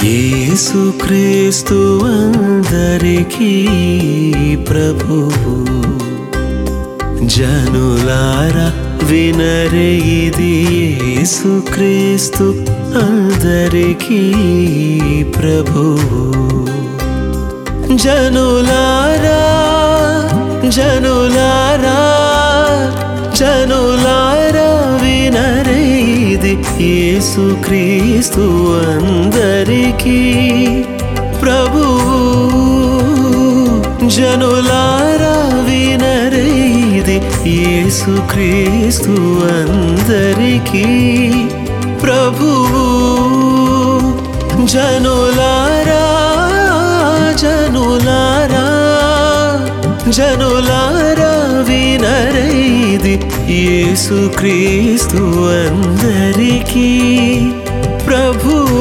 యేసుక్రీస్తు అందరికీ ప్రభువు జనులారా వినరే ఇది యేసుక్రీస్తు అందరికీ ప్రభువు జనులారా జనులారా జనులారా వినరే ఇది యేసుక్రీస్తు అందరికీ ప్రభువు జనులారా వినరే ఇది యేసుక్రీస్తు అందరికీ ప్రభువు జనులారా జనులారా జనులారా వినరే ఇది యేసుక్రీస్తు అందరికీ ప్రభువు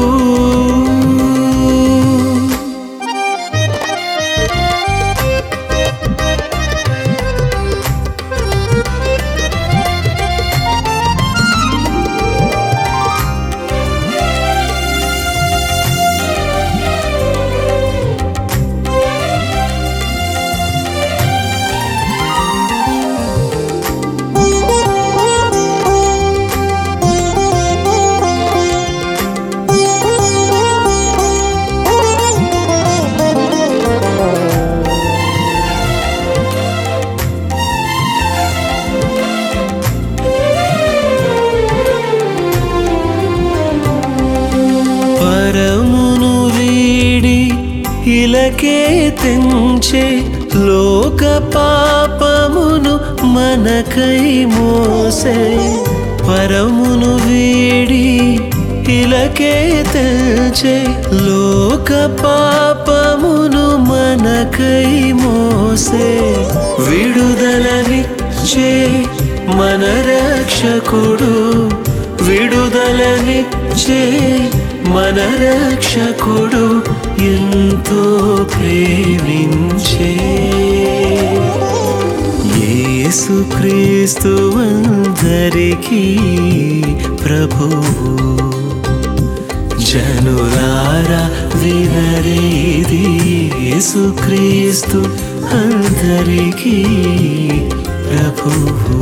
పరమును వీడి ఇలకే తెంచే లోక పాపమును మనకై మోసే పరమును వీడి ఇలకే తెంచే లోక పాపమును మనకై మోసే విడుదలనిచ్చే మన రక్షకుడు విడుదలనిచ్చే మన రక్షకుడు ఎంతో ప్రేమించే యేసుక్రీస్తు అందరికీ ప్రభువు జనులారా వినరేది యేసుక్రీస్తు అందరికీ ప్రభువు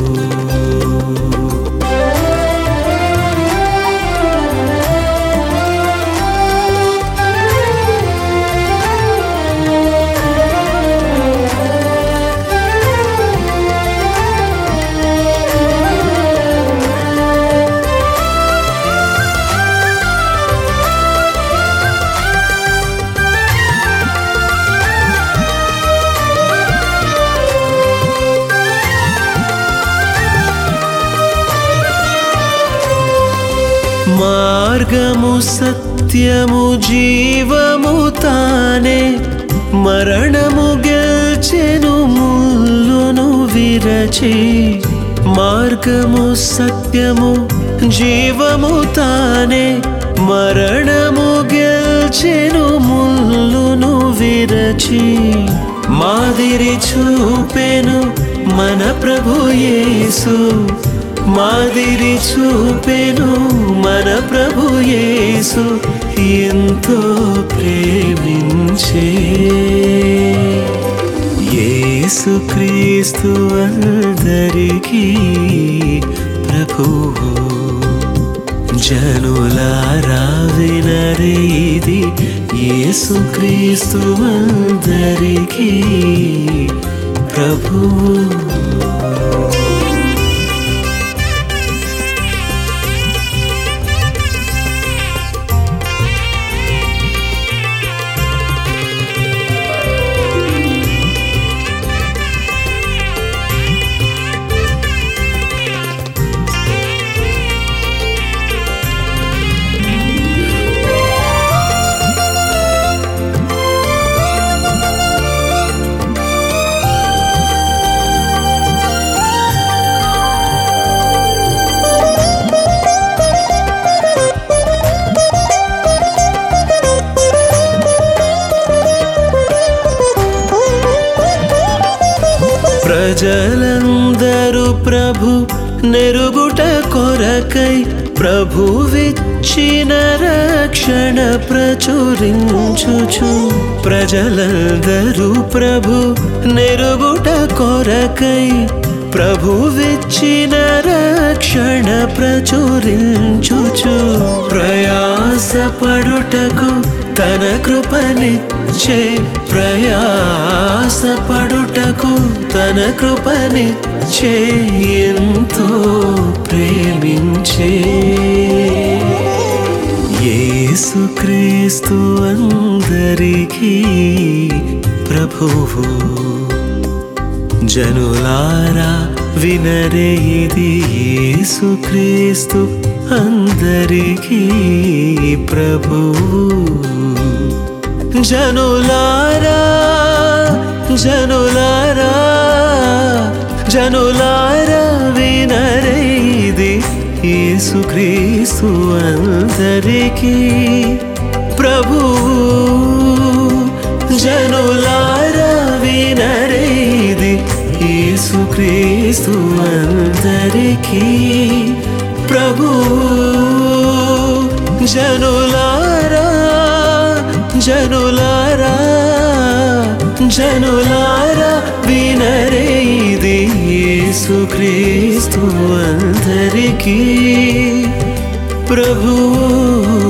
మార్గము సత్యము జీవము తానే మరణము గెల్చెను ముల్లును విరచి మార్గము సత్యము జీవము తానే మరణము గెల్చెను ముల్లును విరచి మాదిరి చూపెను మన ప్రభు యేసు మాదిరి చూపెను మన ప్రభు యేసు ఎంతో ప్రేమించే యేసు క్రీస్తు అందరికీ ప్రభువు జనులారా వినరేది యేసు క్రీస్తు అందరికీ ప్రభువు ప్రజలందరూ ప్రభు నెరుగుట కొరకై ప్రభువిచ్చిన రక్ష రక్షణ ప్రచురించుచు ప్రజలందరూ ప్రభు నెరుగుట కొరకై ప్రభువిచ్చిన రక్షణ ప్రచురించుచు ప్రయాసపడుటకు తన కృపనిచ్చే ప్రయాసపడుటకు తన కృపనిచ్చే ఎంతో ప్రేమించే యేసుక్రీస్తు అందరికీ ప్రభువు జనులారా వినరే ఇది యేసుక్రీస్తు అందరికీ ప్రభువు జనులారా జనులారా జనులారా వినరే ఇది యేసుక్రీస్తు అందరికీ ప్రభువు జనులారా వినరే ఇది యేసుక్రీస్తు అందరికీ ప్రభువు జనులారా జనులారా జనులారా వినరే ఇది యేసుక్రీస్తు అందరికీ ప్రభువు